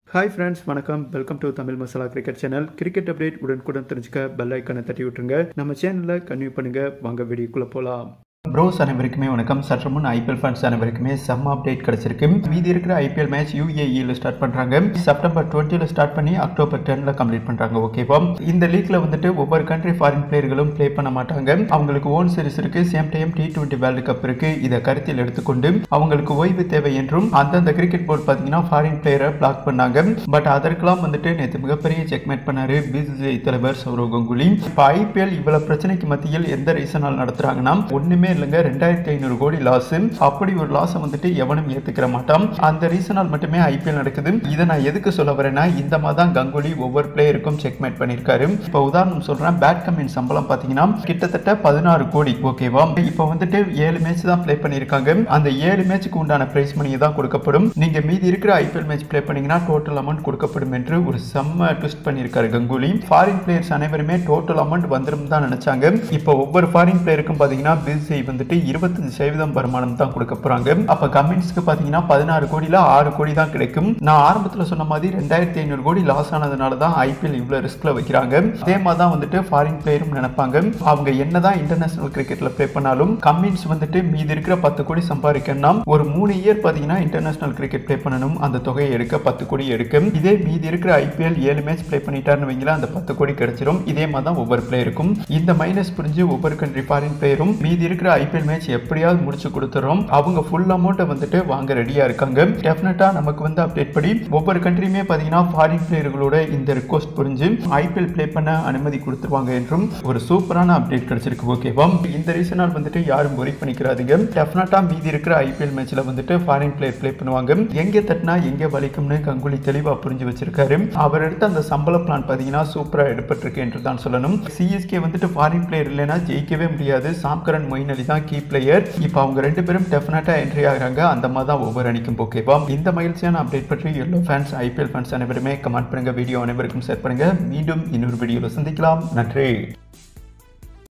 hi friends வணக்கம் welcome to Tamil Masala cricket channel cricket update உடனுக்குடன் தெரிஞ்சுக்க பெல் ஐக்கனை தட்டி விட்டுருங்க நம்ம சேனலில் கன்டினியூ பண்ணுங்க வாங்க வீடியோக்குள்ளே போகலாம் ப்ரோஸ் அனைவருக்குமே வணக்கம் சற்று முன் ஐபிஎல் ஃபேன்ஸ் அனைவருக்குமே செம்ம அப்டேட் கிடைச்சிருக்கு மீதி இருக்கிற ஐபிஎல் மேட்ச் யூஏஇல ஸ்டார்ட் பண்றாங்க செப்டம்பர் டுவெண்ட்டில ஸ்டார்ட் பண்ணி அக்டோபர் டென்ல கம்ப்ளீட் பண்றாங்க ஓகேவா இந்த லீக்ல வந்துட்டு ஒவ்வொரு கண்ட்ரி ஃபாரின் பிளேயர்களும் ப்ளே பண்ண மாட்டாங்க அவங்களுக்கு ஓன் சீரிஸ் இருக்கு same time T twenty world cup இருக்கு இதை கருத்தில் எடுத்துக்கொண்டு அவங்களுக்கு ஓய்வு தேவை என்றும் அந்தந்த கிரிக்கெட் போர்டு பார்த்தீங்கன்னா ஃபாரின் பிளேயரை பிளாக் பண்ணாங்க பட் அதற்கெல்லாம் வந்துட்டு நேற்று மிகப்பெரிய செக்மேட் பண்ணாரு பிசிசிஐ தலைவர் சௌரவ் கங்குலி இப்போ ஐபிஎல் இவ்வளவு பிரச்சனைக்கு மத்தியில் எந்த ரீசனால் நடத்துறாங்கன்னா ஒண்ணுமே இல்லைங்க ரெண்டாயிரத்தி ஐநூறு கோடி லாஸ் அப்படி ஒரு லாஸை வந்துட்டு எவனும் ஏத்துக்கிற மாட்டான் அந்த ரீசனால் மட்டுமே ஐபிஎல் நடக்குது இதை நான் எதுக்கு சொல்ல வரேன்னா இந்த மாதிரி தான் கங்குலி ஒவ்வொரு பிளேயருக்கும் செக்மேட் பண்ணியிருக்காரு இப்போ உதாரணம் சொல்றேன் பேட் கம்மின் சம்பளம் பார்த்தீங்கன்னா கிட்டத்தட்ட பதினாறு கோடி ஓகேவா இப்போ வந்துட்டு ஏழு மேட்ச் தான் ப்ளே பண்ணியிருக்காங்க அந்த ஏழு மேட்சுக்கு உண்டான பிரைஸ் மணி தான் கொடுக்கப்படும் நீங்க மீதி இருக்கிற ஐபிஎல் மேட்ச் ப்ளே பண்ணீங்கன்னா டோட்டல் அமௌண்ட் கொடுக்கப்படும் என்று ஒரு செம்ம ட்விஸ்ட் பண்ணியிருக்காரு கங்குலி ஃபாரின் பிளேயர்ஸ் அனைவருமே டோட்டல் அமௌண்ட் வந்துடும் தான் நினைச்சாங்க இப்போ ஒவ்வொரு ஃபாரின் பிளேயருக்கும் பார்த்தீங்கன்னா பிசிஐ வந்துட்டு இருபத்தஞ்சு சதவீதம் வருமானம் தான் கொடுக்க போறாங்க அப்ப கமின்ஸ்க்கு பாத்தீங்கன்னா பதினாறு கோடியில ஆறு கோடி தான் கிடைக்கும் நான் ஆரம்பத்துல சொன்ன மாதிரி ரெண்டாயிரத்தி ஐநூறு கோடி லாஸ் ஆனதுனால தான் ஐபிஎல் இவ்வளவு ரிஸ்க்ல வைக்கிறாங்க அதே மாதிரி தான் வந்துட்டு ஃபாரின் பிளேயரும் நினைப்பாங்க அவங்க என்னதான் இன்டர்நேஷனல் கிரிக்கெட்ல ப்ளே பண்ணாலும் கம்மின்ஸ் வந்துட்டு மீதி இருக்கிற பத்து கோடி சம்பாதிக்கணும்னா ஒரு மூணு இயர் பாத்தீங்கன்னா இன்டர்நேஷனல் கிரிக்கெட் ப்ளே பண்ணணும் அந்த தொகையை எடுக்க பத்து கோடி எடுக்கும் இதே மீதி இருக்கிற ஐபிஎல் ஏழு மேட்ச் ப்ளே பண்ணிட்டாருன்னு வைங்களா அந்த பத்து கோடி கிடைச்சிரும் இதே மாதிரி தான் ஒவ்வொரு பிளேயருக்கும் இந்த மைனஸ் புரிஞ்சு ஒவ்வொரு கண்ட்ரி ஃபாரின் பிளேயரும் மீதி இருக்கிற ஐபிஎல் மேட்ச் எப்படியாவது முடிச்சு கொடுத்துறோம் அவங்க ஃபுல் அமௌண்ட்டை வந்துட்டு வாங்க ரெடியா இருக்காங்க டெஃபினட்டா நமக்கு வந்து அப்டேட் படி ஒவ்வொரு கண்ட்ரியுமே பாத்தீங்கன்னா ஃபாரின் பிளேயர்களோட இந்த ரிக்வஸ்ட் புரிஞ்சு ஐபிஎல் ப்ளே பண்ண அனுமதி கொடுத்துருவாங்க என்றும் ஒரு சூப்பரான அப்டேட் கிடைச்சிருக்கு ஓகேவா இந்த ரீசனால் வந்துட்டு யாரும் ஒரி பண்ணிக்கிறாதீங்க டெஃபினட்டா மீதி இருக்கிற ஐபிஎல் மேட்ச்ல வந்துட்டு ஃபாரின் பிளேயர் ப்ளே பண்ணுவாங்க எங்க தட்டினா எங்க வலிக்கும்னு கங்குலி தெளிவா புரிஞ்சு வச்சிருக்காரு அவர் எடுத்த அந்த சம்பள பிளான் பாத்தீங்கன்னா சூப்பரா எடுப்பட்டிருக்கு என்று தான் சொல்லணும் சிஎஸ்கே வந்துட்டு ஃபாரின் பிளேயர் இல்லைன்னா ஜெயிக்கவே முடியாது சாம்கரன் மொயின் அலி தான் கீ பிளேயர் இப்போ அவங்க ரெண்டு பேரும் டெஃபினட்டா என்ட்ரி ஆகிறாங்க அந்த மாதிரி தான் ஒவ்வொரு அணிக்கும் ஓகேவா இந்த மகிழ்ச்சியான அப்டேட் பற்றி எல்லோ ஃபேன்ஸ் ஐபிஎல் ஃபேன்ஸ் அனைவருமே கமெண்ட் பண்ணுங்க வீடியோ அனைவருக்கும் ஷேர் பண்ணுங்க மீண்டும் இன்னொரு வீடியோவில் சந்திக்கலாம் நன்றி